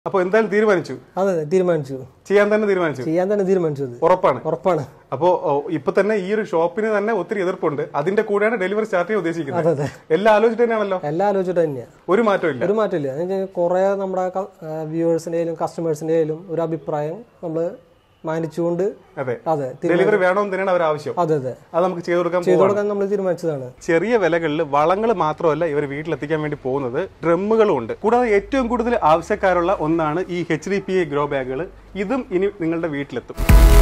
അപ്പൊ എന്തായാലും തീരുമാനിച്ചു അതെ അതെ തീരുമാനിച്ചു ചെയ്യാൻ തന്നെ തീരുമാനിച്ചു ചെയ്യാൻ തന്നെ തീരുമാനിച്ചത് ഉറപ്പാണ് ഉറപ്പാണ് അപ്പോ ഓ, ഇപ്പൊ തന്നെ ഈ ഒരു ഷോപ്പിന് തന്നെ ഒത്തിരി എതിർപ്പുണ്ട് അതിന്റെ കൂടെയാണ് ഡെലിവറി സ്റ്റാർട്ട് ചെയ്യാൻ ഉദ്ദേശിക്കുന്നത് അതെ അതെ എല്ലാം ആലോചിച്ചിട്ട് തന്നെയാണല്ലോ എല്ലാം ആലോചിച്ചിട്ട് തന്നെയാണ് ഒരു മാറ്റവും ഇല്ല ഒരു മാറ്റമില്ല എന്ന് വെച്ചാൽ കുറേ നമ്മുടെ വ്യൂവേഴ്സിൻ്റെ ആയാലും കസ്റ്റമേഴ്സിൻ്റെ ആയാലും ഒരു അഭിപ്രായം നമ്മൾ മാനിച്ചുകൊണ്ട് അതെ അതെ തി- ഡെലിവറി വേണമെന്ന് തന്നെയാണ് അവർ ആവശ്യം അതെ അതെ അത് നമുക്ക് ചെയ്തു കൊടുക്കാൻ ചെയ്തു പോവാണ്. കൊടുക്കാൻ നമ്മൾ തീരുമാനിച്ചതാണ് ചെറിയ വിലകളിൽ വളങ്ങൾ മാത്രമല്ല ഇവർ വീട്ടിലെത്തിക്കാൻ വേണ്ടി പോകുന്നത് ഡ്രമ്മുകളും ഉണ്ട് കൂടാതെ ഏറ്റവും കൂടുതൽ ആവശ്യക്കാരുള്ള ഒന്നാണ് ഈ H D P E grow ബാഗുകൾ ഇതും ഇനി നിങ്ങളുടെ വീട്ടിലെത്തും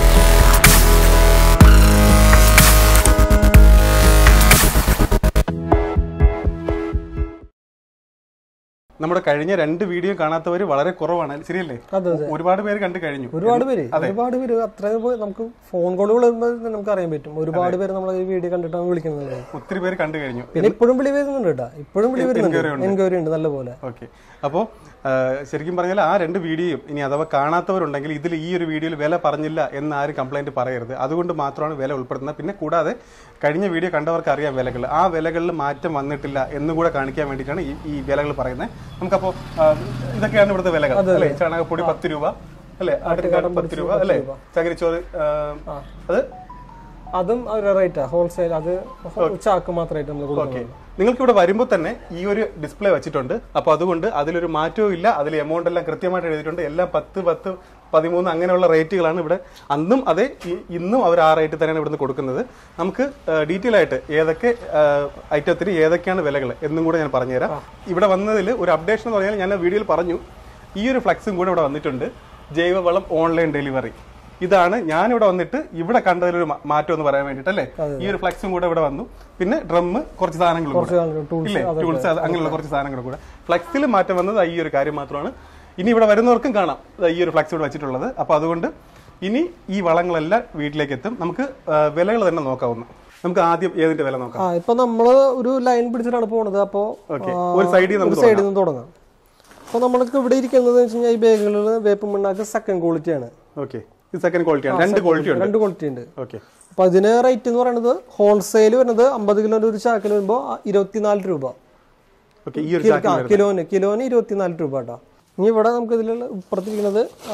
നമ്മുടെ കഴിഞ്ഞ രണ്ട് വീഡിയോ കാണാത്തവർ വളരെ കുറവാണ് ശരിയല്ലേ അതെ അതെ ഒരുപാട് പേര് കണ്ടു കഴിഞ്ഞു ഒരുപാട് പേര് ഒരുപാട് പേര് അത്ര നമുക്ക് ഫോൺ കോളുകൾ വരുമ്പോൾ നമുക്ക് അറിയാൻ പറ്റും ഒരുപാട് പേര് നമ്മൾ ഈ വീഡിയോ കണ്ടിട്ടാണ് വിളിക്കുന്നത് ഒത്തിരി പേര് കണ്ടു കഴിഞ്ഞു പിന്നെ ഇപ്പോഴും വിളി വരുന്നുണ്ട് കേട്ടോ ഇപ്പോഴും വിളി വരുന്നുണ്ട് എൻക്വയറി ഉണ്ട് നല്ലപോലെ ഓക്കെ അപ്പോൾ ശരിക്കും പറഞ്ഞാൽ ആ രണ്ട് വീഡിയോയും ഇനി അഥവാ കാണാത്തവരുണ്ടെങ്കിൽ ഇതിൽ ഈ ഒരു വീഡിയോയിൽ വില പറഞ്ഞില്ല എന്ന് ആരും കംപ്ലൈന്റ് പറയരുത് അതുകൊണ്ട് മാത്രമാണ് വില ഉൾപ്പെടുത്തുന്നത് പിന്നെ കൂടാതെ കഴിഞ്ഞ വീഡിയോ കണ്ടവർക്ക് അറിയാം വിലകൾ ആ വിലകളിൽ മാറ്റം വന്നിട്ടില്ല എന്നും കൂടെ കാണിക്കാൻ വേണ്ടിയിട്ടാണ് ഈ ഈ വിലകൾ പറയുന്നത് നമുക്കപ്പോൾ ഇതൊക്കെയാണ് ഇവിടുത്തെ വിലകൾ അല്ലേ ചാണകപ്പൊടി പത്ത് രൂപ അല്ലേ ആട്ടുകാടം പത്ത് രൂപ അല്ലേ ചകിരിച്ചോറ് ആ, അത് അതും ഒരു റേറ്റാ ഹോൾസെയിൽ അത് ചാക്ക് മാത്രമായിട്ട് നമ്മൾ കൊടുക്കുന്നത് നിങ്ങൾക്ക് ഇവിടെ വരുമ്പോൾ തന്നെ ഈ ഒരു ഡിസ്പ്ലേ വെച്ചിട്ടുണ്ട് അപ്പോൾ അതുകൊണ്ട് അതിലൊരു മാറ്റവും ഇല്ല അതിൽ എമൗണ്ട് എല്ലാം കൃത്യമായിട്ട് എഴുതിയിട്ടുണ്ട് എല്ലാം പത്ത് പത്ത് പതിമൂന്ന് അങ്ങനെയുള്ള റേറ്റുകളാണ് ഇവിടെ അന്നും അതെ ഈ- ഇന്നും അവർ ആ റേറ്റ് തന്നെയാണ് ഇവിടുന്ന് കൊടുക്കുന്നത് നമുക്ക് ഡീറ്റെയിൽ ആയിട്ട് ഏതൊക്കെ ഐറ്റത്തിന് ഏതൊക്കെയാണ് വിലകൾ എന്നും കൂടെ ഞാൻ പറഞ്ഞുതരാം ഇവിടെ വന്നതിൽ ഒരു അപ്ഡേഷൻ എന്ന് പറഞ്ഞാൽ ഞാൻ വീഡിയോയിൽ പറഞ്ഞു ഈ ഒരു ഫ്ലക്സും കൂടെ ഇവിടെ വന്നിട്ടുണ്ട് ജൈവവളം ഓൺലൈൻ ഡെലിവറി ഇതാണ് ഞാനിവിടെ വന്നിട്ട് ഇവിടെ കണ്ടതിലൊരു മാ- മാറ്റം എന്ന് പറയാൻ വേണ്ടിയിട്ട് അല്ലേ ഈ ഒരു ഫ്ലക്സും കൂടെ ഇവിടെ വന്നു പിന്നെ ഡ്രമ്മ് കുറച്ച് സാധനങ്ങളും കൂടെ. ടൂൾസ് ഇല്ലേ ടൂൾസ് അത് അങ്ങനെയുള്ള കുറച്ച് സാധനങ്ങൾ കൂടെ ഫ്ലക്സിൽ മാറ്റം വന്നത് ഈ ഒരു കാര്യം മാത്രമാണ് ഇനി ഇവിടെ വരുന്നവർക്കും കാണാം ദാ ഈ ഒരു ഫ്ലക്സ് ഇവിടെ വെച്ചിട്ടുള്ളത് അപ്പൊ അതുകൊണ്ട് ഇനി ഈ വളങ്ങളെല്ലാം വീട്ടിലേക്ക് എത്തും നമുക്ക് വിലകൾ തന്നെ നോക്കാവുന്ന നമുക്ക് ആദ്യം ഏതിന്റെ വില നോക്കാം ആ ഇപ്പൊ നമ്മള് ഒരു ലൈൻ പിടിച്ചിട്ടാണ് പോണത് അപ്പോ ഓക്കെ ഒരു സൈഡിൽ ഒരു നമുക്ക് സൈഡിൽ നിന്ന് തുടങ്ങാം അപ്പൊ നമ്മൾക്ക് ഇവിടെ ഇരിക്കുന്നത് വെച്ച് കഴിഞ്ഞാൽ ഈ ബാഗുകളിൽ വേപ്പ് മണ്ണാക്ക് സെക്കൻഡ് ക്വാളിറ്റി ആണ് ഓക്കെ ഇത് സെക്കൻഡ് ക്വാളിറ്റി ആണ് രണ്ട് ക്വാളിറ്റി ഉണ്ട് രണ്ട് ക്വാളിറ്റി ഉണ്ട് ഓക്കെ അപ്പൊ അതിന് റേറ്റ് എന്ന് പറയുന്നത് ഹോൾസെയിൽ വരുന്നത് അമ്പത് കിലോന്റെ ഒരു ചാക്കിൽ വരുമ്പോൾ ഇരുപത്തിനാല് രൂപ ഓക്കെ ഈ ഒരു കിലോ- ചാക്കിൽ ആ, കിലോന് കിലോന് ഇരുപത്തിനാല് രൂപ കേട്ടോ ഇനി ഇവിടെ നമുക്ക് ഇതിലുള്ള ഇപ്പുറത്തിരിക്കുന്നത് ആ,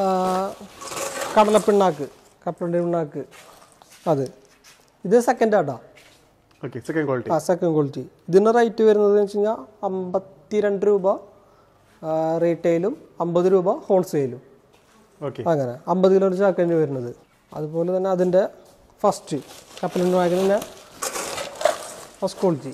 കടലപ്പിണ്ണാക്ക് കപ്പലണ്ടി പിണ്ണാക്ക് അത് ഇത് സെക്കൻഡ് ആട്ടോ ഓക്കെ സെക്കൻഡ് ക്വാളിറ്റി ആ സെക്കൻഡ് ക്വാളിറ്റി ഇതിന് റേറ്റ് വരുന്നത് വെച്ച് കഴിഞ്ഞാൽ അമ്പത്തിരണ്ട് രൂപ റീറ്റെയിലും അമ്പത് രൂപ ഹോൾസെയിലും ഓക്കെ അങ്ങനെ അമ്പത് കിലോ ചാക്കൻ്റെ വരുന്നത് അതുപോലെ തന്നെ അതിൻ്റെ ഫസ്റ്റ് കപ്പലിൻ വാഗനിൻ്റെ ഫസ്റ്റ് ക്വാളിറ്റി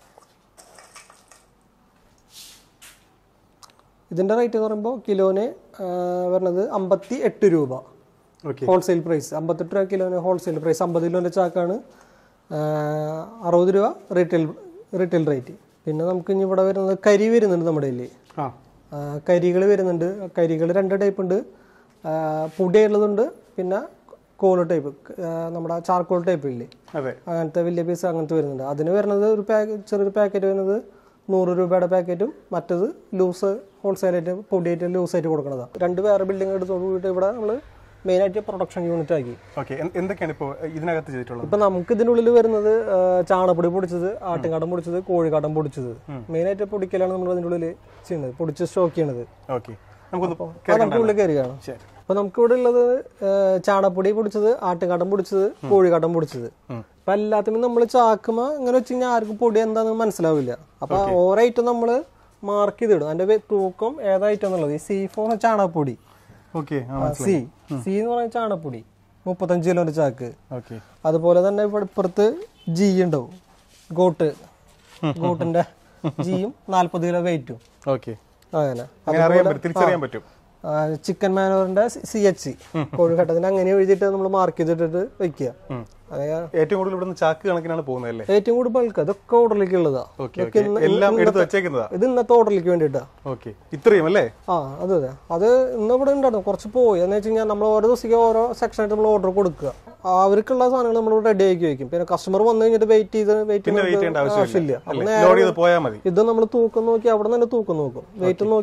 ഇതിൻ്റെ റേറ്റ് എന്ന് പറയുമ്പോൾ കിലോന് ആ, വരുന്നത് അമ്പത്തി എട്ട് രൂപ ഓക്കെ ഹോൾസെയിൽ പ്രൈസ് അമ്പത്തെട്ട് രൂപ കിലോന് ഹോൾസെയിൽ പ്രൈസ് അമ്പത് കിലോൻ്റെ ചാക്കാണ് ആ, അറുപത് രൂപ റീറ്റെയിൽ റീറ്റെയിൽ റേറ്റ് പിന്നെ നമുക്ക് ഇനി ഇവിടെ വരുന്നത് കരി വരുന്നുണ്ട് നമ്മുടെ കയ്യിൽ ആ കരികൾ വരുന്നുണ്ട് കരികൾ രണ്ട് ടൈപ്പ് ഉണ്ട് ആ, പൊടിയുള്ളതുണ്ട് പിന്നെ കോല് ടൈപ്പ് നമ്മുടെ ചാർക്കോൾ ടൈപ്പ് ഇല്ലേ അതെ അങ്ങനത്തെ വലിയ പീസ് അങ്ങനത്തെ വരുന്നുണ്ട് അതിന് വരുന്നത് ഒരു പാക്ക് ചെറിയൊരു പാക്കറ്റ് വരുന്നത് നൂറ് രൂപയുടെ പാക്കറ്റും മറ്റത് ലൂസ് ഹോൾസെയിലായിട്ട് പൊടിയായിട്ട് ലൂസായിട്ട് കൊടുക്കുന്നതാണ് രണ്ട് വേറെ ബിൽഡിംഗ് എടുത്തോട് കൂടിയിട്ട് ഇവിടെ നമ്മൾ മെയിനായിട്ട് പ്രൊഡക്ഷൻ യൂണിറ്റ് ആക്കി ഓക്കെ എന്തൊക്കെയാണ് ഇപ്പോൾ ഇതിനകത്ത് ചെയ്തിട്ടുള്ളത് ഇപ്പൊ നമുക്ക് ഇതിനുള്ളിൽ വരുന്നത് ആ, ചാണപ്പൊടി പൊടിച്ചത് ആട്ടുംകാട്ടം പൊടിച്ചത് കോഴിക്കാട്ടം പൊടിച്ചത് മെയിനായിട്ട് പൊടിക്കലാണ് നമ്മൾ അതിൻ്റെ ഉള്ളിൽ ചെയ്യുന്നത് പൊടിച്ച് സ്റ്റോക്ക് ചെയ്യണത് ഓക്കെ നമുക്കൊന്ന് അത് നമുക്ക് ഉള്ളിൽ കയറി കാണാം ശരി അപ്പൊ നമുക്ക് ഇവിടെ ഉള്ളത് ഏഹ്, ചാണപ്പൊടി പൊടിച്ചത് ആട്ടുകാട്ടം പൊടിച്ചത് കോഴിക്കാട്ടം പൊടിച്ചത് അപ്പൊ എല്ലാത്തിനും നമ്മൾ ചാക്കുമ അങ്ങനെ വെച്ച് കഴിഞ്ഞാൽ ആർക്കും പൊടി എന്താണെന്ന് മനസ്സിലാവില്ല അപ്പൊ ഓരോ ഐറ്റം നമ്മൾ മാർക്ക് ചെയ്തിടും അതിന്റെ വെ- തൂക്കം ഏതാ ഐറ്റം എന്നുള്ളത് ഈ സി ഫോർ ചാണകപ്പൊടി ഓക്കെ സി സി എന്ന് പറയുന്ന ചാണകപ്പൊടി മുപ്പത്തഞ്ച് കിലോന്റെ ചാക്ക് ഓക്കെ അതുപോലെ തന്നെ ഇവിടെ ഇപ്പുറത്ത് ജി ഉണ്ടാവും ഗോട്ട് ഗോട്ടിന്റെ ജിയും നാല്പത് കിലോ വെയിറ്റും ഓക്കെ അങ്ങനെ അങ്ങനെ അറിയാൻ പറ്റും തിരിച്ചറിയാൻ പറ്റും ആ, ചിക്കൻ മാനോറിന്റെ സി എച്ച് സി കോഴിഘട്ടത്തിന് അങ്ങനെ എഴുതിയിട്ട് നമ്മൾ മാർക്ക് ചെയ്തിട്ടിട്ട് വെക്കുക അതായത് ഏറ്റവും കൂടുതൽ ഇവിടുന്ന് ചാക്ക് കണക്കിനാണ് പോകുന്നത് അല്ലേ ഏറ്റവും കൂടുതൽ ബൾക്ക് അതൊക്കെ ഓർഡറിലേക്ക് ഉള്ളതാ ഓക്കെ ഓക്കെ എല്ലാം എടുത്ത് വെച്ചേക്കുന്നതാ ഇത് ഇന്നത്തെ ഓർഡറിലേക്ക് വേണ്ടിയിട്ടാ ഓക്കെ ഇത്രയും അല്ലേ ആ അതെ അതെ അത് ഇന്ന് ഇവിടെ ഉണ്ടായിരുന്നു കുറച്ച് പോയി എന്ന് വെച്ച് കഴിഞ്ഞാൽ നമ്മൾ ഓരോ ദിവസത്തേക്ക് ഓരോ സെക്ഷനായിട്ട് നമ്മൾ ഓർഡർ കൊടുക്കുക അവർക്കുള്ള സാധനങ്ങൾ നമ്മൾ റെഡി ആക്കി വെക്കും പിന്നെ കസ്റ്റമർ വന്നു കഴിഞ്ഞിട്ട് വെയിറ്റ് ചെയ്ത് വെയിറ്റ് പിന്നെ വെയിറ്റ് ചെയ്യേണ്ട ആവശ്യമില്ല ആവശ്യമില്ല അല്ലേ ലോഡ് ചെയ്ത് പോയാൽ മതി ഇത് നമ്മൾ തൂക്കം നോക്കി അവിടെ തന്നെ തൂക്കം നോക്കും വെയിറ്റ് നോക്കി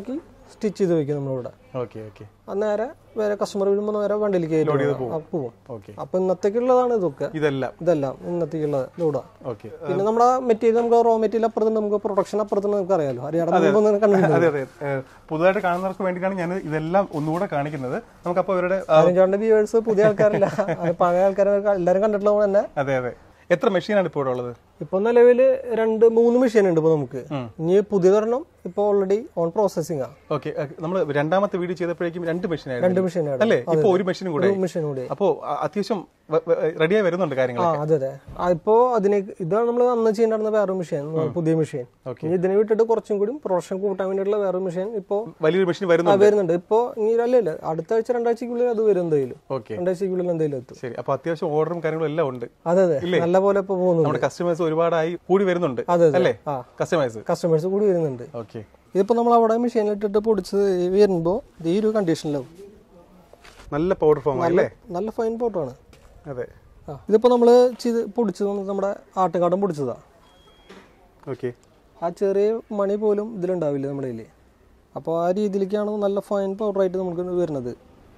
സ്റ്റിച്ച് ചെയ്ത് വെക്കും നമ്മളിവിടെ ഓക്കെ ഓക്കെ അന്നേരെ വേറെ കസ്റ്റമർ വരുമ്പോൾ നേരെ വണ്ടിയിലേക്ക് കയറ്റി പോകും ഓക്കെ അപ്പൊ ഇന്നത്തേക്കുള്ളതാണ് ഇതൊക്കെ ഇതെല്ലാം ഇതെല്ലാം ഇന്നത്തേക്കുള്ള ലോഡാ ഓക്കെ പിന്നെ നമ്മുടെ മെറ്റീരിയൽ നമുക്ക് റോ മെറ്റീരിയൽ അപ്പുറത്തുണ്ട് നമുക്ക് പ്രൊഡക്ഷൻ അപ്പുറത്തുണ്ട് നമുക്ക് അറിയാലോ അറിയാതെ കണ്ടിട്ടുണ്ട് അതെ അതെ ഏഹ്, പുതുതായിട്ട് കാണുന്നവർക്ക് വേണ്ടിയിട്ടാണ് ഞാൻ ഇതെല്ലാം ഒന്നുകൂടെ കാണിക്കുന്നത് നമുക്കപ്പോൾ ഇവരുടെ ആ, അതിൻ്റെ വ്യൂവേഴ്സ് പുതിയ ആൾക്കാരില്ല അത് പഴയ ആൾക്കാരെ എല്ലാവരും കണ്ടിട്ടുള്ളത് തന്നെ അതെ അതെ എത്ര മെഷീനാണ് ഇപ്പോൾ ഇവിടെ ഉള്ളത് ഇപ്പൊ നിലവില് രണ്ട് മൂന്ന് മെഷീൻ ഉണ്ട് ഇപ്പൊ നമുക്ക് ഇനി പുതിയതൊരെണ്ണം ഇപ്പൊ ഓൾറെഡി ഓൺ പ്രോസസിംഗ് ആ ഓക്കെ നമ്മൾ രണ്ടാമത്തെ വീഡിയോ ചെയ്തപ്പോഴേക്കും രണ്ട് മെഷീൻ രണ്ട് ആയിരുന്നു മെഷീൻ അല്ലേ ഇപ്പൊ ഒരു മെഷീനും കൂടെ മെഷീൻ കൂടി അപ്പോ അ- അത്യാവശ്യം റെഡിയായി വരുന്നുണ്ട് കാര്യങ്ങൾ ആ അതെ അതെ ആ, ഇപ്പൊ അതിനെ ഇതാണ് നമ്മൾ അന്ന് ചെയ്യേണ്ടിരുന്ന വേറെ മെഷീൻ പുതിയ മെഷീൻ ഇനി ഇതിനെ വിട്ടിട്ട് കുറച്ചും കൂടി പ്രൊഡക്ഷൻ കൂട്ടാൻ വേണ്ടിയിട്ടുള്ള വേറെ മെഷീൻ ഇപ്പൊ വലിയൊരു മെഷീൻ ആ, വരുന്നുണ്ട് വരുന്നുണ്ട് ഇപ്പൊ ഇനി അല്ലല്ല അടുത്ത ആഴ്ച രണ്ടാഴ്ചക്കുള്ളിൽ അത് വരും എന്തായാലും ഓക്കെ രണ്ടാഴ്ചക്കുള്ളിൽ എന്തെങ്കിലും എത്തും ശരി അപ്പൊ അത്യാവശ്യം ഓർഡറും കാര്യങ്ങളും എല്ലാം ഉണ്ട് അതെ അതെ നല്ല പോലെ ഇപ്പൊ പോകുന്നുണ്ട് നമ്മുടെ കസ്റ്റമേഴ്സ് ഒരുപാടായി കൂടി വരുന്നുണ്ട് അതെ അതെ അല്ലേ ആ കസ്റ്റമേഴ്സ് കസ്റ്റമേഴ്സ് കൂടി വരുന്നുണ്ട് ഓക്കെ ഇതിപ്പോ നമ്മൾ അവിടെ മെഷീനിൽ ഇട്ടിട്ട് പൊടിച്ച് വരുമ്പോ ഇത് ഈ ഒരു കണ്ടീഷനിലാവും നല്ല പൗഡർ ഫോം അല്ലേ നല്ല ഫൈൻ ഫോട്ടോ ആണ് അതെ ആ ഇതിപ്പോ നമ്മള് ചെയ്ത് പൊടിച്ചത് വന്നിട്ട് നമ്മുടെ ആട്ടുകാടം പൊടിച്ചതാ ഓക്കെ ആ ചെറിയ മണി പോലും ഇതിലുണ്ടാവില്ല നമ്മുടെ കയ്യിൽ അപ്പോൾ ആ രീതിയിലേക്കാണ് നല്ല ഫൈൻ പൗഡറായിട്ട് നമുക്ക് വരുന്നത്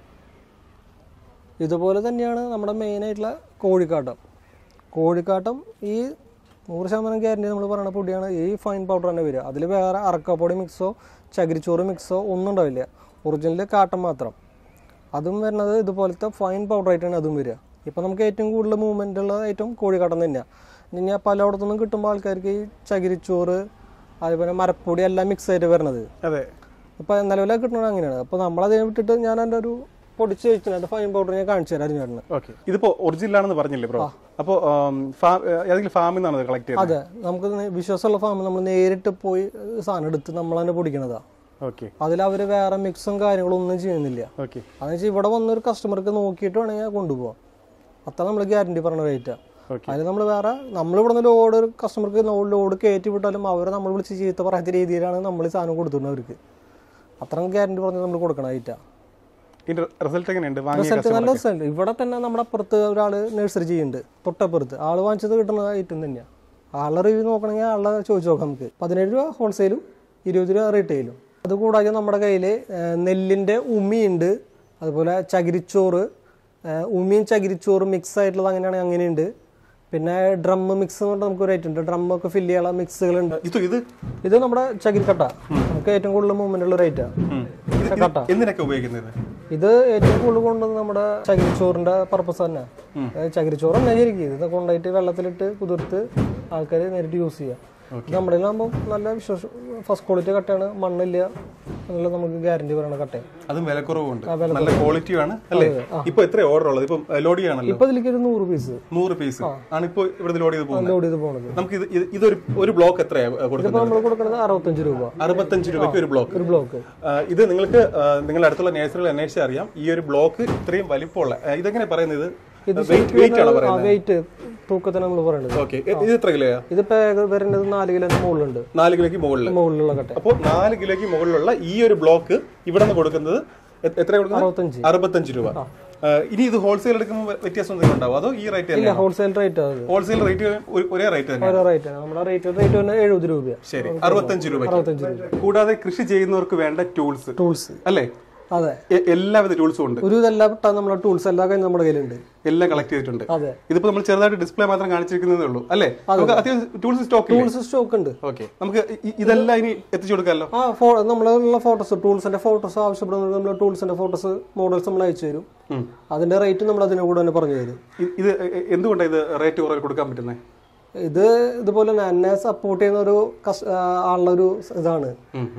ഇതുപോലെ തന്നെയാണ് നമ്മുടെ മെയിൻ ആയിട്ടുള്ള കോഴിക്കാട്ടം കോഴിക്കാട്ടം ഈ നൂറ് ശതമാനം ഗ്യാരണ്ടി നമ്മൾ പറയുന്ന പൊടിയാണ് ഈ ഫൈൻ പൗഡർ തന്നെ വരിക അതിൽ വേറെ അറക്കപ്പൊടി മിക്സോ ചകിരിച്ചോറ് മിക്സോ ഒന്നും ഉണ്ടാവില്ല ഒറിജിനൽ കാട്ടം മാത്രം അതും വരുന്നത് ഇതുപോലത്തെ ഫൈൻ പൗഡറായിട്ടാണ് അതും വരിക ഇപ്പം നമുക്ക് ഏറ്റവും കൂടുതൽ മൂവ്മെൻ്റ് ഉള്ള ഏറ്റവും കോഴിക്കാട്ടം തന്നെയാണ് ഇനി പലയിടത്തുനിന്നും കിട്ടുമ്പോൾ ആൾക്കാർക്ക് ഈ ചകിരിച്ചോറ് അതുപോലെ മരപ്പൊടി എല്ലാം മിക്സ് ആയിട്ട് വരുന്നത് അതെ ഇപ്പം നിലവിലെ കിട്ടുന്നത് അങ്ങനെയാണ് അപ്പോൾ നമ്മളതിനെ വിട്ടിട്ട് ഞാൻ എൻ്റെ ഒരു പൊടിച്ച് വെച്ചിട്ടുണ്ട് ഫൈൻ പൗഡർ ഞാൻ കാണിച്ചു തരാം ചേട്ടന് ഓക്കെ ഇതിപ്പോ ഒറിജിനൽ ആണെന്ന് പറഞ്ഞില്ലേ ബ്രോ അപ്പോ ഫാം ഏതെങ്കിലും ഫാമിൽ നിന്നാണ് കളക്ട് ചെയ്തത് അതെ നമുക്ക് നെ- വിശ്വാസമുള്ള ഫാമിൽ നമ്മൾ നേരിട്ട് പോയി സാധനം എടുത്ത് നമ്മൾ തന്നെ പൊടിക്കണതാ ഓക്കെ അതിൽ അവർ വേറെ മിക്സും കാര്യങ്ങളും ഒന്നും ചെയ്യുന്നില്ല ഓക്കെ അതെന്ന് വെച്ചാൽ ഇവിടെ വന്നൊരു കസ്റ്റമർക്ക് നോക്കിയിട്ട് വേണമെങ്കിൽ കൊണ്ടുപോകാം അത്ര നമ്മൾ ഗ്യാരണ്ടി പറഞ്ഞ റേറ്റാണ് ഓക്കെ അതിൽ നമ്മൾ വേറെ നമ്മളിവിടെ നിന്ന് ലോഡ് ഒരു കസ്റ്റമർക്ക് ലോഡ് കയറ്റി വിട്ടാലും അവരെ നമ്മൾ വിളിച്ച് ചീത്ത പറയാത്ത രീതിയിലാണ് നമ്മൾ ഈ സാധനം കൊടുത്തിരുന്നത് അവർക്ക് അത്രയും ഗ്യാരണ്ടി പറഞ്ഞ് നമ്മൾ കൊടുക്കണം ഐറ്റാ ഇതിന്റെ റിസൾട്ട് എങ്ങനെയുണ്ട് വാങ്ങിയ റിസൾട്ട് നല്ല റിസൾട്ട് ഇവിടെ തന്നെ നമ്മുടെ അപ്പുറത്ത് ഒരാൾ നഴ്സറി ചെയ്യുന്നുണ്ട് തൊട്ടപ്പുറത്ത് ആള് വാങ്ങിച്ചത് കിട്ടുന്ന ഐറ്റം തന്നെയാണ് ആളുടെ റിവ്യൂ നോക്കണമെങ്കിൽ ആളുടെ ചോദിച്ചു നോക്കാം നമുക്ക് പതിനേഴ് രൂപ ഹോൾസെയിലും ഇരുപത് രൂപ റീറ്റെയിലും അതുകൂടാതെ നമ്മുടെ കയ്യിൽ നെല്ലിൻ്റെ ഉമിയുണ്ട് അതുപോലെ ചകിരിച്ചോറ് ഏഹ് ഉമിയും ചകിരിച്ചോറും മിക്സ് ആയിട്ടുള്ളത് അങ്ങനെയാണെങ്കിൽ അങ്ങനെയുണ്ട് പിന്നെ ഡ്രം മിക്സ് എന്ന് പറഞ്ഞാൽ നമുക്ക് ഒരു ഐറ്റം ഉണ്ട് ഡ്രം ഒക്കെ ഫില്ല് ചെയ്യാനുള്ള മിക്സുകളുണ്ട് ഇത് ഇത് ഇത് നമ്മുടെ ചകിരിക്കട്ട നമുക്ക് ഏറ്റവും കൂടുതൽ മൂവ്മെന്റ് ഉള്ള ഒരു ഐറ്റാണ് ഉം. ഇത് ഇത് എന്തിനൊക്കെ ഉപയോഗിക്കുന്നത് ഇത് ഏറ്റവും കൂടുതൽ കൊണ്ടുവന്ന് നമ്മുടെ ചകിരിച്ചോറിന്റെ പർപ്പസ് തന്നെ അതായത് ചകിരിച്ചോറ് തന്നെ ശരിക്കും ഇത് കൊണ്ടുപോയിട്ട് വെള്ളത്തിലിട്ട് കുതിർത്ത് ആൾക്കാർ നേരിട്ട് യൂസ് ചെയ്യാം ഇത് നമ്മുടെ കയ്യിലാകുമ്പോൾ നല്ല വിശ്വാസം ഫസ്റ്റ് ക്വാളിറ്റി കട്ടയാണ് മണ്ണില്ല എന്നുള്ള നമുക്ക് ഗ്യാരണ്ടി പറയുന്ന കട്ടയാണ് അതും വിലക്കുറവുണ്ട് നല്ല ക്വാളിറ്റിയാണ് അല്ലേ ഇപ്പൊ എത്ര ഓർഡർ ഉള്ളത് ഇപ്പം ലോഡ് ചെയ്യാണല്ലോ ഇപ്പൊ ഇതിലേക്ക് ഒരു നൂറ് പീസ് നൂറ് പീസ് ആണ് ഇപ്പൊ ഇവിടെ ലോഡ് ചെയ്ത് പോകുന്നത് ലോഡ് ചെയ്ത് പോണത് നമുക്ക് ഇത് ഇത് ഇതൊരു ഒരു ബ്ലോക്ക് എത്രയാണ് കൊടുക്കുന്നത് ഇതിപ്പോ നമ്മൾ കൊടുക്കുന്നത് അറുപത്തഞ്ച് രൂപ അറുപത്തഞ്ച് രൂപയ്ക്ക് ഒരു ബ്ലോക്ക് ഒരു ബ്ലോക്ക് ഇത് നിങ്ങൾക്ക് ആ, നിങ്ങളുടെ അടുത്തുള്ള നേഴ്സറികൾ അന്വേഷിച്ചാൽ അറിയാം ഈ ഒരു ബ്ലോക്ക് ഇത്രയും വലിപ്പമുള്ള ആ, ഇതെങ്ങനെ പറയുന്നത് വെയിറ്റ് വെയിറ്റ് ആണ് പറയുന്നത് വെയിറ്റ് തൂക്കത്തിന് നമ്മൾ പറയുന്നത് ഓക്കെ ഇത് എത്ര കിലോയാ ഇതിപ്പോ ഏക- വരുന്നത് നാല് കിലോ മുകളിലുണ്ട് നാല് കിലോയ്ക്ക് മുകളിൽ മുകളിലുള്ള കട്ട അപ്പോൾ നാല് കിലോയ്ക്ക് മുകളിലുള്ള ഈ ഒരു ബ്ലോക്ക് ഇവിടെ നിന്ന് കൊടുക്കുന്നത് എ- എത്ര കൊടുക്കുന്നത് അറുപത്തഞ്ച് അറുപത്തഞ്ച് രൂപ ആ, ഇനി ഇത് ഹോൾസെയിൽ എടുക്കുമ്പോൾ വ്യത്യാസം എന്തെങ്കിലും ഉണ്ടാവും അതോ ഈ റേറ്റ് ഇല്ല തന്നെ ഹോൾസെയിൽ റേറ്റ് അത് ഹോൾസെയിൽ റേറ്റ് ഒരേ റേറ്റ് തന്നെ ഓരോ റേറ്റ് ആണ് നമ്മുടെ റേറ്റ് റേറ്റ് തന്നെ എഴുപത് രൂപയാണ് ശരി അറുപത്തഞ്ച് രൂപ അറുപത്തഞ്ച് രൂപ കൂടാതെ കൃഷി ചെയ്യുന്നവർക്ക് വേണ്ട ടൂൾസ് ടൂൾസ് അല്ലേ അതെ എ- എല്ലാവിധ ടൂൾസും ഉണ്ട് ഒരു ഇതെല്ലാം പെട്ടാൽ നമ്മുടെ ടൂൾസ് എല്ലാ കാര്യം നമ്മുടെ കയ്യിലുണ്ട് എല്ലാം കളക്ട് ചെയ്തിട്ടുണ്ട് അതെ ഇതിപ്പോ നമ്മൾ ചെറുതായിട്ട് ഡിസ്പ്ലേ മാത്രം കാണിച്ചിരിക്കുന്നതേ ഉള്ളൂ അല്ലേ നമുക്ക് അത്യാവശ്യം ടൂൾസ് സ്റ്റോക്ക് ഇല്ലേ ടൂൾസ് സ്റ്റോക്ക് ഉണ്ട് ഓക്കെ നമുക്ക് ഇ- ഇതെല്ലാം ഇനി എത്തിച്ചു കൊടുക്കാമല്ലോ ആ ഫോ നമ്മളുള്ള ഫോട്ടോസ് ടൂൾസിന്റെ ഫോട്ടോസ് ആവശ്യപ്പെടുന്നത് നമ്മൾ ടൂൾസിന്റെ ഫോട്ടോസ് മോഡൽസ് നമ്മൾ അയച്ചു തരും ഉം. അതിന്റെ റേറ്റ് നമ്മൾ അതിന്റെ കൂടെ തന്നെ പറഞ്ഞു തരും ഇ- ഇത് എ- എ- എന്തുകൊണ്ടാണ് ഇത് റേറ്റ് കുറവ് കൊടുക്കാൻ പറ്റുന്നത് ഇത് ഇതുപോലെ തന്നെ എന്നെ സപ്പോർട്ട് ചെയ്യുന്ന ഒരു കസ്- ആ, ആളുടെ ഒരു ഇതാണ്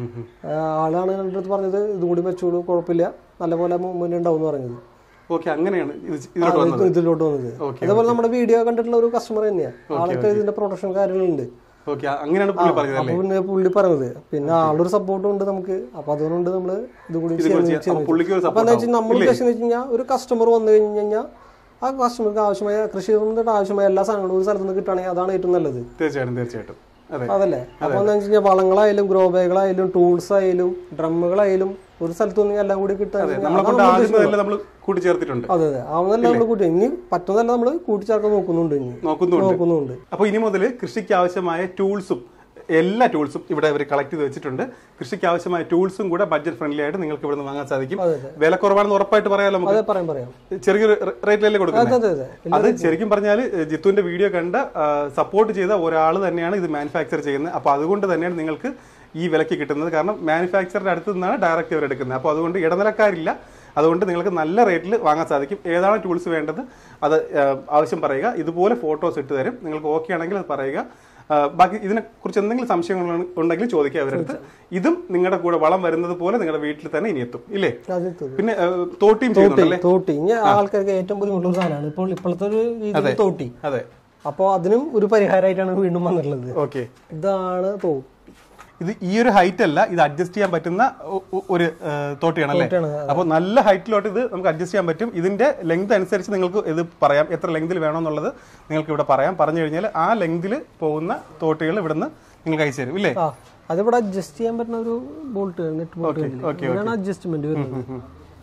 ആ, ആളാണ് എൻ്റെ അടുത്ത് പറഞ്ഞത് ഇതും കൂടി വെച്ചോളൂ കുഴപ്പമില്ല നല്ലപോലെ മൂവ്മെന്റ് ഉണ്ടാവും എന്ന് പറഞ്ഞത് ഓക്കെ അങ്ങനെയാണ് ഇത് ഇതിലോട്ട് വന്നത് ഇത് ഇതിലോട്ട് വന്നത് അതുപോലെ നമ്മുടെ വീഡിയോ കണ്ടിട്ടുള്ള ഒരു കസ്റ്റമർ തന്നെയാണ് ആൾക്ക് ഇതിന്റെ പ്രൊഡക്ഷൻ കാര്യങ്ങളുണ്ട് ഓക്കെ അങ്ങനെയാണ് പുള്ളി പറഞ്ഞത് അപ്പൊ പിന്നെ പുള്ളി പറഞ്ഞത് പിന്നെ ആളൊരു സപ്പോർട്ടും ഉണ്ട് നമുക്ക് അപ്പൊ അതുകൊണ്ട് നമ്മള് ഇത് കൂടി ചെയ്യുന്നത് അപ്പൊ പുള്ളിക്ക് ഒരു അപ്പൊ എന്താ വെച്ചാൽ നമ്മൾ ഉദ്ദേശിക്കുന്നത് വെച്ച് കഴിഞ്ഞാൽ ഒരു കസ്റ്റമർ വന്നു കഴിഞ്ഞ് കഴിഞ്ഞാൽ ആ കസ്റ്റമർക്ക് ആവശ്യമായ കൃഷി സംബന്ധിച്ചിട്ട് ആവശ്യമായ എല്ലാ സാധനങ്ങളും ഒരു സ്ഥലത്ത് നിന്ന് കിട്ടുകയാണെങ്കിൽ അതാണ് ഏറ്റവും നല്ലത് തീർച്ചയായിട്ടും തീർച്ചയായിട്ടും അതെ അതല്ലേ അപ്പൊ എന്താ വെച്ച് കഴിഞ്ഞാൽ വളങ്ങളായാലും ഗ്രോ ബാഗുകളായാലും ടൂൾസ് ആയാലും ഡ്രമ്മുകളായാലും ഒരു സ്ഥലത്ത് നിന്ന് എല്ലാം കൂടി കിട്ടുകയാണെങ്കിൽ നമ്മളെ കൊണ്ട് ആദ്യമല്ല നമ്മൾ കൂട്ടിച്ചേർത്തിട്ടുണ്ട് അതെ അതെ ആവുന്നല്ല നമ്മൾ കൂട്ടി ഇനി പറ്റുന്നതല്ല നമ്മൾ കൂട്ടിച്ചേർക്കാൻ നോക്കുന്നുണ്ട് ഇനി നോക്കുന്നുണ്ട് നോക്കുന്നുണ്ട് അപ്പൊ ഇനി മുതൽ കൃഷിക്ക് ആവശ്യമായ ടൂൾസും എല്ലാ ടൂൾസും ഇവിടെ അവർ കളക്ട് ചെയ്ത് വെച്ചിട്ടുണ്ട് കൃഷിക്ക് ആവശ്യമായ ടൂൾസും കൂടെ ബഡ്ജറ്റ് ഫ്രണ്ട്ലി ആയിട്ട് നിങ്ങൾക്ക് ഇവിടെ നിന്ന് വാങ്ങാൻ സാധിക്കും വില കുറവാണെന്ന് ഉറപ്പായിട്ട് പറയാമല്ലോ നമുക്ക് അതെ പറയാം പറയാം ചെറിയൊരു റേറ്റിലല്ലേ കൊടുക്കുന്നത് അതെ അതെ അത് ശരിക്കും പറഞ്ഞാൽ ജിത്തുവിന്റെ വീഡിയോ കണ്ട് സപ്പോർട്ട് ചെയ്ത ഒരാൾ തന്നെയാണ് ഇത് മാനുഫാക്ചർ ചെയ്യുന്നത് അപ്പൊ അതുകൊണ്ട് തന്നെയാണ് നിങ്ങൾക്ക് ഈ വിലക്ക് കിട്ടുന്നത് കാരണം മാനുഫാക്ചറിന്റെ അടുത്ത് നിന്നാണ് ഡയറക്റ്റ് ഇവർ എടുക്കുന്നത് അപ്പോൾ അതുകൊണ്ട് ഇടനിലക്കാരില്ല അതുകൊണ്ട് നിങ്ങൾക്ക് നല്ല റേറ്റിൽ വാങ്ങാൻ സാധിക്കും ഏതാണ് ടൂൾസ് വേണ്ടത് അത് ആ, ആവശ്യം പറയുക ഇതുപോലെ ഫോട്ടോസ് ഇട്ട് തരും നിങ്ങൾക്ക് ഓക്കെ ആണെങ്കിൽ അത് പറയുക ആ, ബാക്കി ഇതിനെ കുറിച്ച് എന്തെങ്കിലും സംശയങ്ങൾ ഉണ്ടെങ്കിൽ ചോദിക്കുക അവരടുത്ത് ഇതും നിങ്ങളുടെ കൂടെ വളം വരുന്നത് പോലെ നിങ്ങളുടെ വീട്ടിൽ തന്നെ ഇനി എത്തും ഇല്ലേ അത് എത്തും. പിന്നെ ആ, തോട്ടിയും ചെയ്യുന്നുണ്ടല്ലേ തോട്ടി ഇനി ആൾക്കാർക്ക് ഏറ്റവും ബുദ്ധിമുട്ടുള്ള സാധനമാണ് ഇപ്പോൾ ഇപ്പോഴത്തെ ഒരു രീതിയിൽ തോട്ടി അതെ അപ്പോൾ അതിനും ഒരു പരിഹാരമായിട്ടാണ് വീണ്ടും വന്നിട്ടുള്ളത് ഓക്കെ ഇതാണ് തോട്ടി ഇത് ഈ ഒരു ഹൈറ്റ് അല്ല ഇത് അഡ്ജസ്റ്റ് ചെയ്യാൻ പറ്റുന്ന ഒ- ഒ- ഒരു ആ, തോട്ടിയാണല്ലേ തോട്ടിയാണ്, അപ്പോൾ നല്ല ഹൈറ്റിലോട്ട് ഇത് നമുക്ക് അഡ്ജസ്റ്റ് ചെയ്യാൻ പറ്റും ഇതിന്റെ ലെങ്ത് അനുസരിച്ച് നിങ്ങൾക്ക് ഇത് പറയാം എത്ര ലെങ്തിൽ വേണമെന്നുള്ളത് നിങ്ങൾക്ക് ഇവിടെ പറയാം പറഞ്ഞു കഴിഞ്ഞാൽ ആ ലെങ്തിൽ പോകുന്ന തോട്ടികൾ ഇവിടുന്ന് നിങ്ങൾക്ക് അയച്ചു തരും ഇല്ലേ ആ അതിവിടെ അഡ്ജസ്റ്റ് ചെയ്യാൻ പറ്റുന്ന ഒരു ബോൾട്ട് നെറ്റ് ബോൾട്ട് ഇതാണ് അഡ്ജസ്റ്റ്മെന്റ് വരുന്നത്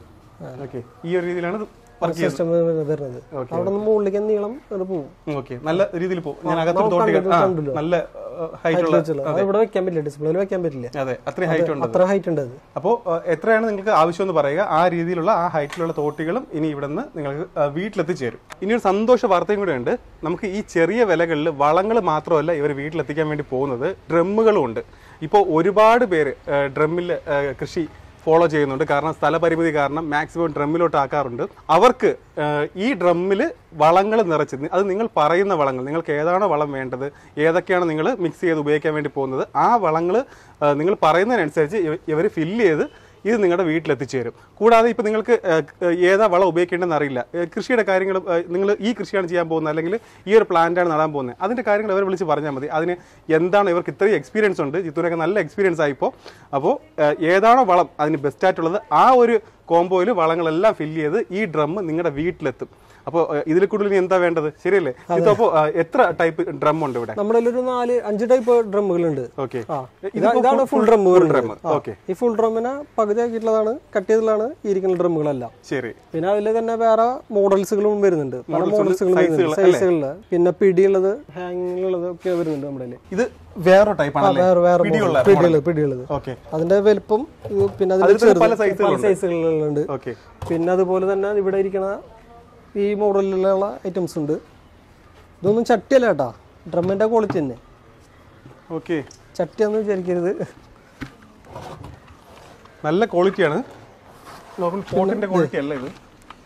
ഓക്കെ ഈ ഒരു രീതിയിലാണ് വർക്ക് ചെയ്യുന്നത് സിസ്റ്റം വരുന്നത് അവിടെ നിന്ന് മുകളിലേക്ക് നീളം അത് പോകും ഓക്കെ നല്ല രീതിയിൽ പോകും ഞാൻ അകത്തൊരു തോട്ടികൾ ആ, നല്ല ഹൈറ്റ് ഉള്ള അത് ഇവിടെ വെക്കാൻ പറ്റില്ല ഡിസ്പ്ലേയിൽ വെക്കാൻ പറ്റില്ല അതെ അത്രയും ഹൈറ്റ് ഉണ്ട് അത്ര ഹൈറ്റ് ഉണ്ട് അത് അപ്പോൾ എത്രയാണ് നിങ്ങൾക്ക് ആവശ്യമെന്ന് പറയുക ആ രീതിയിലുള്ള ആ ഹൈറ്റിലുള്ള തോട്ടികളും ഇനി ഇവിടെ നിന്ന് നിങ്ങൾക്ക് ആ, വീട്ടിലെത്തിച്ചേരും ഇനി ഒരു സന്തോഷ വാർത്തയും കൂടെ ഉണ്ട് നമുക്ക് ഈ ചെറിയ വിലകളിൽ വളങ്ങൾ മാത്രമല്ല ഇവർ വീട്ടിലെത്തിക്കാൻ വേണ്ടി പോകുന്നത് ഡ്രമ്മുകളും ഉണ്ട് ഇപ്പോൾ ഒരുപാട് പേര് ഡ്രമ്മിൽ കൃഷി ഫോളോ ചെയ്യുന്നുണ്ട് കാരണം സ്ഥലപരിമിതി കാരണം മാക്സിമം ഡ്രമ്മിലോട്ട് ആക്കാറുണ്ട് അവർക്ക് ആ, ഈ ഡ്രമ്മിൽ വളങ്ങൾ നിറച്ച് അത് നിങ്ങൾ പറയുന്ന വളങ്ങൾ നിങ്ങൾക്ക് ഏതാണോ വളം വേണ്ടത് ഏതൊക്കെയാണ് നിങ്ങൾ മിക്സ് ചെയ്ത് ഉപയോഗിക്കാൻ വേണ്ടി പോകുന്നത് ആ വളങ്ങൾ നിങ്ങൾ പറയുന്നതിനനുസരിച്ച് ഇവർ ഫില്ല് ചെയ്ത് ഇത് നിങ്ങളുടെ വീട്ടിലെത്തിച്ചേരും കൂടാതെ ഇപ്പം നിങ്ങൾക്ക് ഏഹ്, ഏഹ്, ഏതാ വളം ഉപയോഗിക്കേണ്ടതെന്ന് അറിയില്ല ഏഹ്, കൃഷിയുടെ കാര്യങ്ങൾ നിങ്ങൾ ഈ കൃഷിയാണ് ചെയ്യാൻ പോകുന്നത് അല്ലെങ്കിൽ ഈ ഒരു പ്ലാന്റാണ് നടാൻ പോകുന്നത് അതിൻ്റെ കാര്യങ്ങൾ അവർ വിളിച്ച് പറഞ്ഞാൽ മതി അതിന് എന്താണ് ഇവർക്ക് ഇത്രയും എക്സ്പീരിയൻസ് ഉണ്ട് ജിത്തുവിനൊക്കെ നല്ല എക്സ്പീരിയൻസ് ആയിപ്പോൾ അപ്പോൾ ഏഹ്, ഏതാണോ വളം അതിന് ബെസ്റ്റ് ആയിട്ടുള്ളത് ആ ഒരു കോംബോയിൽ വളങ്ങളെല്ലാം ഫില്ല് ചെയ്ത് ഈ ഡ്രം നിങ്ങളുടെ വീട്ടിലെത്തും അപ്പോൾ ഇതിൽ കൂടുതൽ ഇനി എന്താ വേണ്ടത് ശരിയല്ലേ ജിത്തു അപ്പോൾ എത്ര ടൈപ്പ് ഡ്രം ഉണ്ട് ഇവിടെ നമ്മുടെ കയ്യിൽ ഒരു നാല് അഞ്ച് ടൈപ്പ് ഡ്രമ്മുകളുണ്ട് ഓക്കെ ആ ഇതാ- ഇതാണ് ഫുൾ ഡ്രം ഡ്രം ഓക്കെ ഈ ഫുൾ ഡ്രമ്മിനെ പകുതി ആക്കിയിട്ടുള്ളതാണ് കട്ട് ചെയ്തിട്ടുള്ളതാണ് ഈ ഇരിക്കുന്ന ഡ്രമ്മുകളെല്ലാം ശരി പിന്നെ അതിൽ തന്നെ വേറെ മോഡൽസുകളും വരുന്നുണ്ട് പല മോഡൽസുകളും വരുന്നുണ്ട് സൈസുകളില് പിന്നെ പിടിയുള്ളത് ഹാങ്ങിങ്ങുള്ളത് ഒക്കെ വരുന്നുണ്ട് നമ്മുടെ കയ്യില്. ഇത് വേറെ ടൈപ്പ് ആണല്ലേ വേറെ വേറെ പിടിയുള്ള പിടിയുള്ളത് പിടിയുള്ളത് ഓക്കെ അതിന്റെ വലുപ്പം ഇത് പിന്നെ അതിന്റെ അതിൽ തന്നെ ചെറുത് പല സൈസുകളുണ്ട്. പല സൈസുകളുണ്ട് ഓക്കെ പിന്നെ അതുപോലെ തന്നെ ഇവിടെ ഇരിക്കുന്ന ഈ മോഡലിലുള്ള ഐറ്റംസ് ഉണ്ട് ഇതൊന്നും ചട്ടിയല്ല കേട്ടാ ഡ്രമ്മിന്റെ ക്വാളിറ്റി തന്നെ ഓക്കെ ചട്ടിയാന്ന് വിചാരിക്കരുത് നല്ല ക്വാളിറ്റിയാണ് നോക്കുന്ന ഫോട്ടിന്റെ ക്വാളിറ്റി അല്ല ഇത്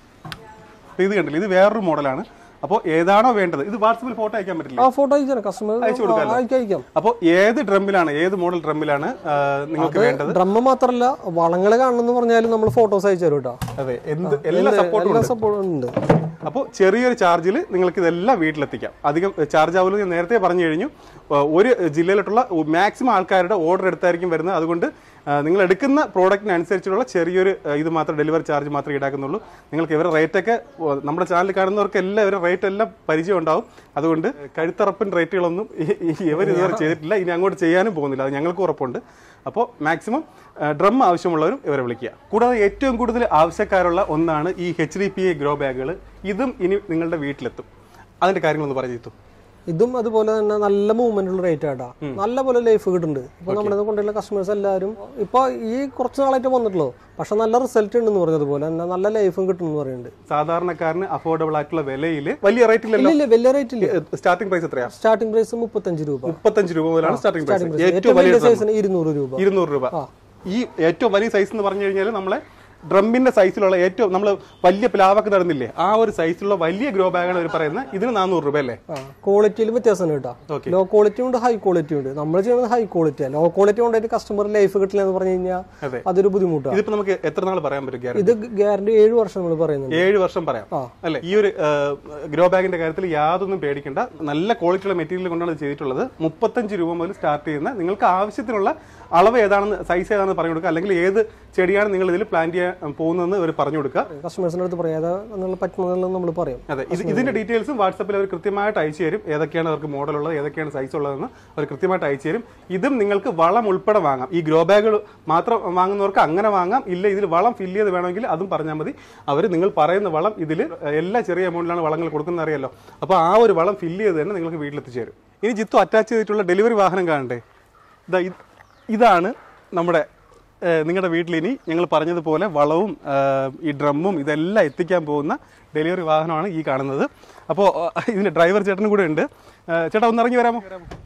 ഇപ്പൊ ഇത് കണ്ടില്ല ഇത് വേറൊരു മോഡലാണ് അപ്പോൾ ഏതാണോ വേണ്ടത് ഇത് വാട്സപ്പിൽ ഫോട്ടോ അയക്കാൻ പറ്റില്ല ആ ഫോട്ടോ അയച്ചാൽ കസ്റ്റമർ അയക്കാം അയക്കാം അപ്പോൾ ഏത് ഡ്രമ്മിലാണ് ഏത് മോഡൽ ഡ്രമ്മിലാണ് ആ, നിങ്ങൾക്ക് വേണ്ടത് ഡ്രമ്മ് മാത്രല്ല വളങ്ങൾ കാണണമെന്ന് പറഞ്ഞാലും നമ്മൾ ഫോട്ടോസ് അയച്ചു തരും കേട്ടോ അതെ എന്ത് എല്ലാ സപ്പോർട്ടും എല്ലാ സപ്പോർട്ടും ഉണ്ട് അപ്പോൾ ചെറിയൊരു ചാർജിൽ നിങ്ങൾക്ക് ഇതെല്ലാം വീട്ടിലെത്തിക്കാം അധികം ചാർജ് ആവുമെന്ന് ഞാൻ നേരത്തെ പറഞ്ഞു കഴിഞ്ഞു ആ, ഒരു ജില്ലയിലോട്ടുള്ള മാക്സിമം ആൾക്കാരുടെ ഓർഡർ എടുത്തായിരിക്കും വരുന്നത് അതുകൊണ്ട് ആ, നിങ്ങൾ എടുക്കുന്ന പ്രോഡക്റ്റിനനുസരിച്ചുള്ള ചെറിയൊരു ആ, ഇത് മാത്രം ഡെലിവറി ചാർജ് മാത്രമേ ഈടാക്കുന്നുള്ളൂ നിങ്ങൾക്ക് ഇവരുടെ റേറ്റൊക്കെ ഓ, നമ്മുടെ ചാനൽ കാണുന്നവർക്ക് എല്ലാം ഇവരുടെ റേറ്റ് എല്ലാം പരിചയം ഉണ്ടാവും അതുകൊണ്ട് കഴുത്തറപ്പൻ റേറ്റുകളൊന്നും ഈ- ഈ ഇവർ ഇതുവരെ ചെയ്തിട്ടില്ല ഇനി അങ്ങോട്ട് ചെയ്യാനും പോകുന്നില്ല അത് ഞങ്ങൾക്ക് ഉറപ്പുണ്ട് അപ്പോൾ മാക്സിമം ഡ്രം ആവശ്യമുള്ളവരും ഇവരെ വിളിക്കുക കൂടാതെ ഏറ്റവും കൂടുതൽ ആവശ്യക്കാരുള്ള ഒന്നാണ് ഈ H D P E grow ബാഗുകൾ ഇതും ഇനി നിങ്ങളുടെ വീട്ടിലെത്തും അതിന്റെ കാര്യങ്ങളൊന്ന് പറഞ്ഞു ചെയ്തു ഇതും അതുപോലെ തന്നെ നല്ല മൂവ്മെന്റ് ഉള്ള റേറ്റ് ആട്ടാ നല്ല പോലെ ലൈഫ് കിട്ടുന്നുണ്ട് ഇപ്പൊ നമ്മുടെ കൊണ്ടുള്ള കസ്റ്റമേഴ്സ് എല്ലാവരും ഇപ്പൊ ഈ കുറച്ച് നാളായിട്ട് വന്നിട്ടുള്ളൂ പക്ഷെ നല്ല റിസൾട്ട് ഉണ്ടെന്ന് പറഞ്ഞതുപോലെ തന്നെ നല്ല ലൈഫും കിട്ടുന്നു പറയുന്നുണ്ട് സാധാരണക്കാരന് അഫോർഡബിൾ ആയിട്ടുള്ള വിലയിൽ വലിയ റേറ്റ് ഇല്ലല്ലോ ഇല്ല വലിയ റേറ്റ് ഇല്ല സ്റ്റാർട്ടിംഗ് പ്രൈസ് എത്രയാ സ്റ്റാർട്ടിംഗ് പ്രൈസ് മുപ്പത്തഞ്ച് രൂപ മുപ്പത്തഞ്ച് രൂപ മുതലാണ് സ്റ്റാർട്ടിംഗ് പ്രൈസ് Starting price. ഏറ്റവും ഏറ്റവും വലിയ വലിയ സൈസിന് ഇരുന്നൂറ് രൂപ ഇരുന്നൂറ് രൂപ ഈ ഏറ്റവും വലിയ സൈസ് എന്ന് പറഞ്ഞു കഴിഞ്ഞാൽ നമ്മളെ ഡ്രമ്മിന്റെ സൈസിലുള്ള ഏറ്റവും നമ്മൾ വലിയ പ്ലാവൊക്കെ നടന്നില്ലേ ആ ഒരു സൈസിലുള്ള വലിയ ഗ്രോ ബാഗാണ് അവർ പറയുന്നത് ഇതിന് നാനൂറ് രൂപ അല്ലേ ക്വാളിറ്റിയിൽ വ്യത്യാസം കേട്ടോ Okay. ലോ ക്വാളിറ്റി ഉണ്ട് ഹൈ ക്വാളിറ്റി ഉണ്ട് നമ്മൾ ചെയ്യുന്നത് ഹൈ ക്വാളിറ്റിയാണ് ലോ ക്വാളിറ്റി കൊണ്ടായിട്ട് കസ്റ്റമർ ലൈഫ് കിട്ടില്ല എന്ന് പറഞ്ഞു കഴിഞ്ഞാൽ അതെ. അതൊരു ബുദ്ധിമുട്ടാണ് ഇതിപ്പോ നമുക്ക് എത്ര നാൾ പറയാൻ പറ്റും ഗ്യാരണ്ടി ഇത് ഗ്യാരണ്ടി ഏഴ് വർഷം നമ്മൾ പറയുന്നുണ്ട് ഏഴ് വർഷം പറയാം അല്ലെ ഈ ഒരു ഗ്രോ ബാഗിന്റെ കാര്യത്തിൽ യാതൊന്നും പേടിക്കേണ്ട നല്ല ക്വാളിറ്റിയുള്ള മെറ്റീരിയൽ കൊണ്ടാണ് ഇത് ചെയ്തിട്ടുള്ളത് മുപ്പത്തഞ്ച് രൂപ മുതൽ സ്റ്റാർട്ട് ചെയ്യുന്ന നിങ്ങൾക്ക് ആവശ്യത്തിനുള്ള അളവ് ഏതാണെന്ന് സൈസ് ഏതാണെന്ന് പറഞ്ഞു കൊടുക്കുക അല്ലെങ്കിൽ ഏത് ചെടിയാണ് നിങ്ങൾ ഇതിൽ പ്ലാൻ ചെയ്യാൻ പോകുന്നതെന്ന് അവർ പറഞ്ഞു കൊടുക്കുക കസ്റ്റമേഴ്സിന്റെ അടുത്ത് പറയാം ഏതാ എന്നുള്ള പറ്റുന്നതെന്ന് നമ്മൾ പറയും അതെ ഇത് ഇതിന്റെ ഡീറ്റെയിൽസും വാട്സപ്പിൽ അവർ കൃത്യമായിട്ട് അയച്ചു തരും ഏതൊക്കെയാണ് അവർക്ക് മോഡൽ ഉള്ളത് ഏതൊക്കെയാണ് സൈസ് ഉള്ളതെന്ന് അവർ കൃത്യമായിട്ട് അയച്ചു തരും ഇതും നിങ്ങൾക്ക് വളം ഉൾപ്പെടെ വാങ്ങാം ഈ ഗ്രോ ബാഗുകൾ മാത്രം വാങ്ങുന്നവർക്ക് അങ്ങനെ വാങ്ങാം ഇല്ല ഇതിൽ വളം ഫില്ല് ചെയ്ത് വേണമെങ്കിൽ അതും പറഞ്ഞാൽ മതി അവർ നിങ്ങൾ പറയുന്ന വളം ഇതിൽ എല്ലാ ചെറിയ എമൗണ്ടിലാണ് വളങ്ങൾ കൊടുക്കുന്നത് അറിയാലോ അപ്പോൾ ആ ഒരു വളം ഫില്ല് ചെയ്ത് തന്നെ നിങ്ങൾക്ക് വീട്ടിലെത്തിച്ചേരും ഇനി ജിത്തു അറ്റാച്ച് ചെയ്തിട്ടുള്ള ഡെലിവറി വാഹനം കാണണ്ടേ ദാ ഇത് ഇതാണ് നമ്മുടെ നിങ്ങളുടെ വീട്ടിലിനി ഞങ്ങൾ പറഞ്ഞതുപോലെ വളവും ആ, ഈ ഡ്രമ്മും ഇതെല്ലാം എത്തിക്കാൻ പോകുന്ന ഡെലിവറി വാഹനമാണ് ഈ കാണുന്നത് അപ്പോൾ ഇതിൻ്റെ ഡ്രൈവർ ചേട്ടനും കൂടെ ഉണ്ട് ആ, ചേട്ടാ ഒന്ന് ഇറങ്ങി വരാമോ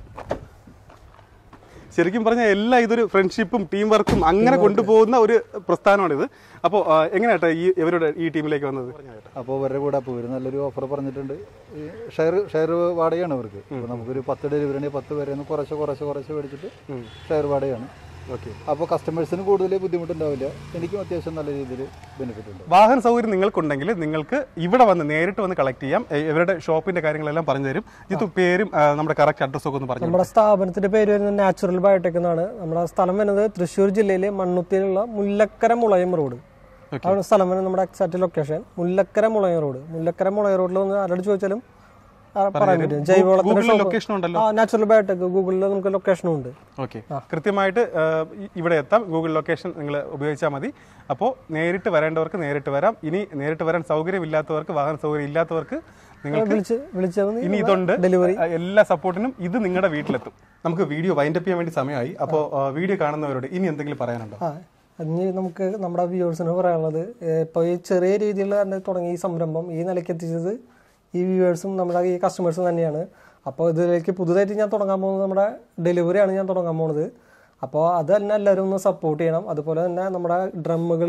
ശരിക്കും പറഞ്ഞാൽ എല്ലാം ഇതൊരു ഫ്രണ്ട്ഷിപ്പും ടീം വർക്കും അങ്ങനെ കൊണ്ടുപോകുന്ന ഒരു പ്രസ്ഥാനമാണിത് അപ്പോൾ എങ്ങനെയാട്ടെ ഈ ഇവരുടെ ഈ ടീമിലേക്ക് വന്നത് അപ്പോൾ ഇവരുടെ കൂടെ അപ്പോൾ ഇവർ നല്ലൊരു ഓഫർ പറഞ്ഞിട്ടുണ്ട് ഈ ഷെയർ ഷെയർ വാടകയാണ് ഇവർക്ക് അപ്പോൾ നമുക്കൊരു പത്ത് ഡെലിവറി ഉണ്ടെങ്കിൽ പത്ത് പേരെ ഒന്ന് കുറച്ച് കുറച്ച് കുറച്ച് മേടിച്ചിട്ട് ഷെയർ വാടകയാണ് ഓക്കെ അപ്പോൾ കസ്റ്റമേഴ്സിന് കൂടുതൽ ബുദ്ധിമുട്ടുണ്ടാവില്ല എനിക്കും അത്യാവശ്യം നല്ല രീതിയിൽ ബെനിഫിറ്റ് ഉണ്ട് വാഹന സൗകര്യം നിങ്ങൾക്കുണ്ടെങ്കിൽ നിങ്ങൾക്ക് ഇവിടെ വന്ന് നേരിട്ട് വന്ന് കളക്ട് ചെയ്യാം എ- ഇവരുടെ ഷോപ്പിന്റെ കാര്യങ്ങളെല്ലാം പറഞ്ഞു തരും ജിത്തു പേരും ആ, നമ്മുടെ കറക്റ്റ് അഡ്രസ്സും ഒക്കെ ഒന്ന് പറഞ്ഞു നമ്മുടെ സ്ഥാപനത്തിന്റെ പേര് വരുന്നത് നാച്ചുറൽ ബയോടെക് എന്നാണ് നമ്മുടെ സ്ഥലം വരുന്നത് തൃശ്ശൂർ ജില്ലയിലെ മണ്ണുത്തിയിലുള്ള മുല്ലക്കര മുളയം റോഡ് ആണ് സ്ഥലം വരുന്നത് നമ്മുടെ exact location Mullakkara Mulayam road Mullakkara Mulayam റോഡിൽ വന്ന് ആരോട് ചോദിച്ചാലും ആ, പറയാൻ പറ്റും ജൈവവളത്തിന്റെ ഗൂഗിളിൽ ലൊക്കേഷൻ ഉണ്ടല്ലോ ആ നാച്ചുറൽ ബയോടെക് ഗൂഗിളിൽ നമുക്ക് ലൊക്കേഷനും ഉണ്ട് ഓക്കെ കൃത്യമായിട്ട് ആ, ഇ- ഇവിടെ എത്താം ഗൂഗിൾ ലൊക്കേഷൻ നിങ്ങൾ ഉപയോഗിച്ചാൽ മതി അപ്പോൾ നേരിട്ട് വരേണ്ടവർക്ക് നേരിട്ട് വരാം ഇനി നേരിട്ട് വരാൻ സൗകര്യമില്ലാത്തവർക്ക് വാഹന സൗകര്യം ഇല്ലാത്തവർക്ക് നിങ്ങൾക്ക് വിളിച്ച് വിളിച്ചാൽ മതി ഇനി ഇതുണ്ട് ഡെലിവറി ആ, എല്ലാ സപ്പോർട്ടിനും ഇത് നിങ്ങളുടെ വീട്ടിലെത്തും നമുക്ക് വീഡിയോ വൈൻഡപ്പ് ചെയ്യാൻ വേണ്ടി സമയമായി അപ്പോൾ വീഡിയോ കാണുന്നവരോട് ഇനി എന്തെങ്കിലും പറയാനുണ്ടോ ആ അതിന് നമുക്ക് നമ്മുടെ വ്യൂവേഴ്സിന് പറയാനുള്ളത് ഇപ്പോൾ ഈ ചെറിയ രീതിയിൽ തന്നെ തുടങ്ങിയ ഈ സംരംഭം ഈ നിലയ്ക്ക് എത്തിച്ചത് ഈ വ്യൂവേഴ്സും നമ്മുടെ ഈ കസ്റ്റമേഴ്സും തന്നെയാണ് അപ്പോൾ ഇതിലേക്ക് പുതുതായിട്ട് ഞാൻ തുടങ്ങാൻ പോകുന്നത് നമ്മുടെ ഡെലിവറിയാണ് ഞാൻ തുടങ്ങാൻ പോകുന്നത് അപ്പോൾ അത് തന്നെ എല്ലാവരും ഒന്ന് സപ്പോർട്ട് ചെയ്യണം അതുപോലെ തന്നെ നമ്മുടെ ഡ്രമ്മുകൾ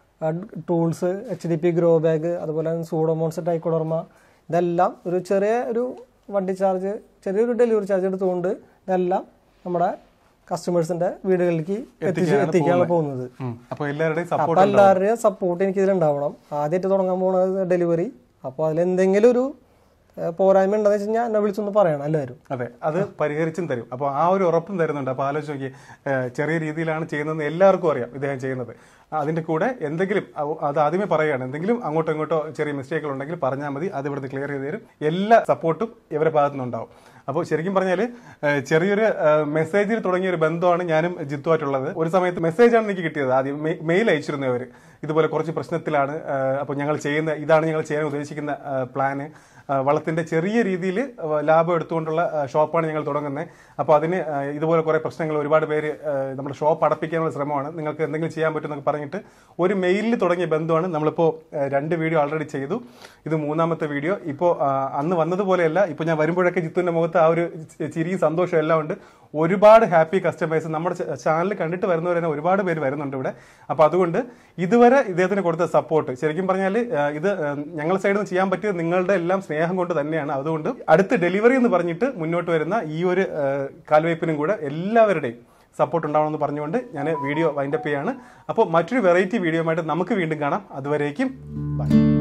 tools H D P grow bag അതുപോലെ തന്നെ സൂഡോമോൺസ് ടൈക്കോഡർമ ഇതെല്ലാം ഒരു ചെറിയ ഒരു വണ്ടി ചാർജ് ചെറിയൊരു ഡെലിവറി ചാർജ് എടുത്തുകൊണ്ട് ഇതെല്ലാം നമ്മുടെ കസ്റ്റമേഴ്സിന്റെ വീടുകളിലേക്ക് എത്തിച്ച് എത്തിക്കാണ് പോകുന്നത് അപ്പോൾ എല്ലാവരുടെയും അപ്പൊ സപ്പോർട്ട് എല്ലാവരുടെയും സപ്പോർട്ട് എനിക്ക് ഇതിലുണ്ടാവണം ആദ്യമായിട്ട് തുടങ്ങാൻ പോകുന്നത് ഡെലിവറി അപ്പോൾ അതിലെന്തെങ്കിലും ഒരു ഏഹ്, പോരായ്മ ഉണ്ടെന്ന് വെച്ച് കഴിഞ്ഞാൽ എന്നെ വിളിച്ചൊന്ന് പറയണം എല്ലാവരും അതെ അത് പരിഹരിച്ചും തരും അപ്പോൾ ആ ഒരു ഉറപ്പും തരുന്നുണ്ട് അപ്പോൾ ആലോചിച്ച് നോക്കി ചെറിയ രീതിയിലാണ് ചെയ്യുന്നതെന്ന് എല്ലാവർക്കും അറിയാം ഇദ്ദേഹം ചെയ്യുന്നത് അതിന്റെ കൂടെ എന്തെങ്കിലും അവ- അത് ആദ്യമേ പറയുകയാണ് എന്തെങ്കിലും അങ്ങോട്ടോ ഇങ്ങോട്ടോ ചെറിയ മിസ്റ്റേക്കുകൾ ഉണ്ടെങ്കിൽ പറഞ്ഞാൽ മതി അത് ഇവിടുന്ന് ക്ലിയർ ചെയ്ത് തരും എല്ലാ സപ്പോർട്ടും ഇവരുടെ ഭാഗത്തു നിന്നുണ്ടാവും അപ്പോൾ ശരിക്കും പറഞ്ഞാൽ ചെറിയൊരു മെസ്സേജിൽ തുടങ്ങിയ ഒരു ബന്ധമാണ് ഞാനും ജിത്തുമായിട്ടുള്ളത് ഒരു സമയത്ത് മെസ്സേജാണ് എനിക്ക് കിട്ടിയത് ആദ്യം മെയിൽ അയച്ചിരുന്നു അവർ ഇതുപോലെ കുറച്ച് പ്രശ്നത്തിലാണ് അപ്പോൾ ഞങ്ങൾ ചെയ്യുന്ന ഇതാണ് ഞങ്ങൾ ചെയ്യാൻ ഉദ്ദേശിക്കുന്ന പ്ലാന് ആ, വളത്തിന്റെ ചെറിയ രീതിയിൽ ലാഭം എടുത്തുകൊണ്ടുള്ള ആ, ഷോപ്പാണ് ഞങ്ങൾ തുടങ്ങുന്നത് അപ്പോൾ അതിന് ആ, ഇതുപോലെ കുറേ പ്രശ്നങ്ങൾ ഒരുപാട് പേര് ആ, നമ്മുടെ ഷോപ്പ് അടപ്പിക്കാനുള്ള ശ്രമമാണ് നിങ്ങൾക്ക് എന്തെങ്കിലും ചെയ്യാൻ പറ്റുമെന്നൊക്കെ പറഞ്ഞിട്ട് ഒരു മെയിലിൽ തുടങ്ങിയ ബന്ധമാണ് നമ്മളിപ്പോൾ ആ, രണ്ട് വീഡിയോ ഓൾറെഡി ചെയ്തു ഇത് മൂന്നാമത്തെ വീഡിയോ ഇപ്പോൾ ആ, അന്ന് വന്നതുപോലെയല്ല ഇപ്പോൾ ഞാൻ വരുമ്പോഴൊക്കെ ജിത്തുവിന്റെ മുഖത്ത് ആ ഒരു ചി- ചിരിയും സന്തോഷവും എല്ലാം ഉണ്ട് ഒരുപാട് ഹാപ്പി കസ്റ്റമേഴ്സ് നമ്മുടെ ചാനൽ കണ്ടിട്ട് വരുന്നവർ തന്നെ ഒരുപാട് പേര് വരുന്നുണ്ട് ഇവിടെ അപ്പോൾ അതുകൊണ്ട് ഇതുവരെ ഇദ്ദേഹത്തിന് കൊടുത്ത സപ്പോർട്ട് ശരിക്കും പറഞ്ഞാൽ ഇത് ആ, ഞങ്ങളുടെ സൈഡിൽ നിന്ന് ചെയ്യാൻ പറ്റിയത് നിങ്ങളുടെ എല്ലാം സ്നേഹം കൊണ്ട് തന്നെയാണ് അതുകൊണ്ട് അടുത്ത ഡെലിവറി എന്ന് പറഞ്ഞിട്ട് മുന്നോട്ട് വരുന്ന ഈ ഒരു ആ, കാൽവയ്പ്പിനും കൂടെ എല്ലാവരുടെയും സപ്പോർട്ട് ഉണ്ടാവണമെന്ന് പറഞ്ഞുകൊണ്ട് ഞാൻ വീഡിയോ വൈൻഡപ്പ് ചെയ്യാണ് അപ്പോൾ മറ്റൊരു വെറൈറ്റി വീഡിയോയുമായിട്ട് നമുക്ക് വീണ്ടും കാണാം അതുവരേക്കും ബൈ